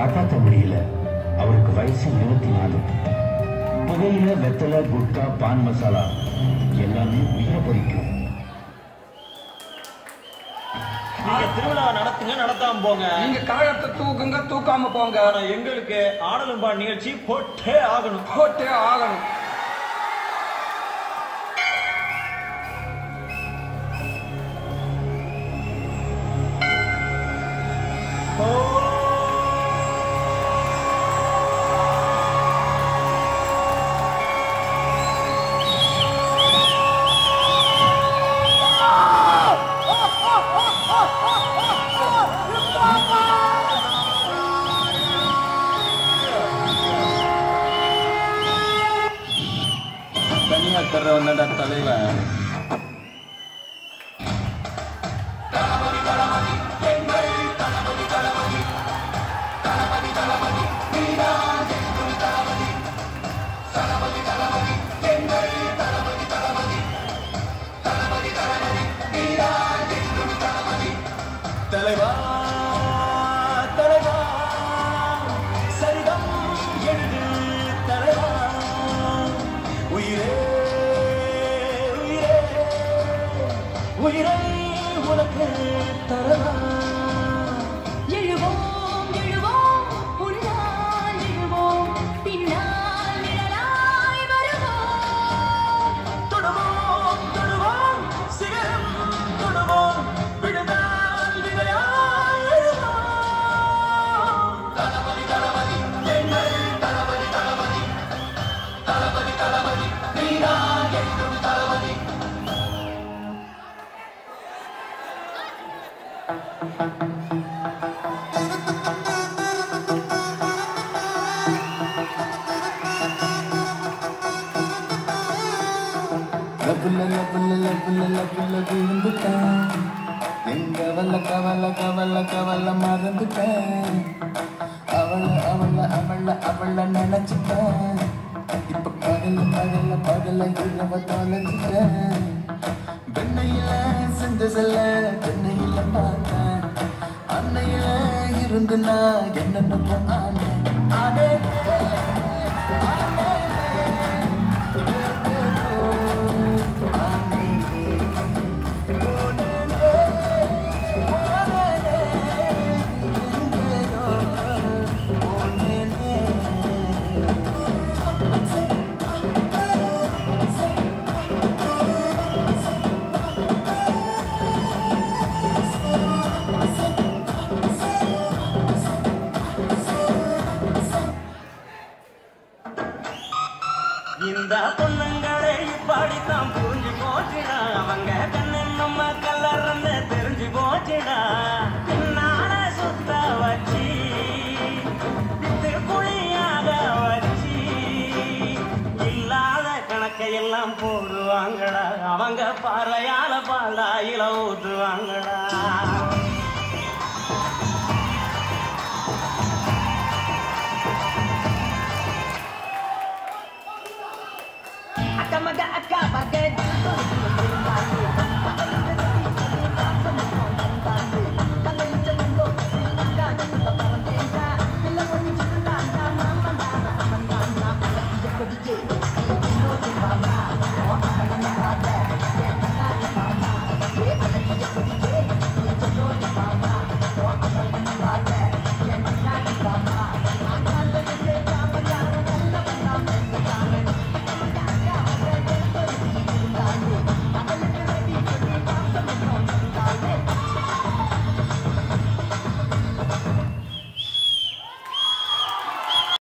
காப்பாற்ற முடியல அவருக்கு வயசு இருபத்தி நாலு புகையில வெத்தலை குட்கா பான் மசாலா எல்லாமே உயிரை பறிக்கும் நீங்க திருவிழா நடத்துங்க நடத்தாம போங்க நீங்க காயத்தை தூக்குங்க தூக்காம போங்க ஆனா எங்களுக்கு ஆடலும் பாட நிகழ்ச்சி போட்டே ஆகணும் போட்டே ஆகணும் தனியா தர வந்தடா தலைவன் தலைவா தலைவா சரிதம் எழுது தலைவா உயிரே உயிரே உயிரை உனக்கு தரவா எழுவோம் எழுவோம் உன்னால் எழுவோம் பின்னால் நிழலாய் வருவோம் தொடுவோம் தொடுவோம் சிகரம் தொடுவோம் விடுதால் விதையாய் எழுவோம் தளபதி தளபதி எங்கள் தளபதி தளபதி தளபதி தளபதி நீதான் என்றும் தளபதி லபுல லபுல லபுல லபுல விழுந்துட்டேன் எங்க வல்ல கவல கவல கவல மறந்துட்டேன் அவள அவள அவள அவள நினைச்சிட்டேன் இப்ப பகல பகல பகல இரவ தொலைஞ்சிட்டேன் வெண்ணையில செஞ்ச செல்ல வெண்ணையில பார்த்தேன் அன்னையில இருந்து நான் என்னென்ன ஆனேன் ஆனே இந்த பொண்ணுங்களை இப்படித்தான் புரிஞ்சு போச்சுடா அவங்க கண்ணு நம்ம கல்லறன்னு தெரிஞ்சு போச்சுடா பின்னால சுத்த வச்சு பித்து குழியாக வச்சு இல்லாத கணக்கையெல்லாம் போடுவாங்கடா அவங்க பார்வையால பாலாயில ஊத்துவாங்கடா அக்கா மக அக்கா பக்க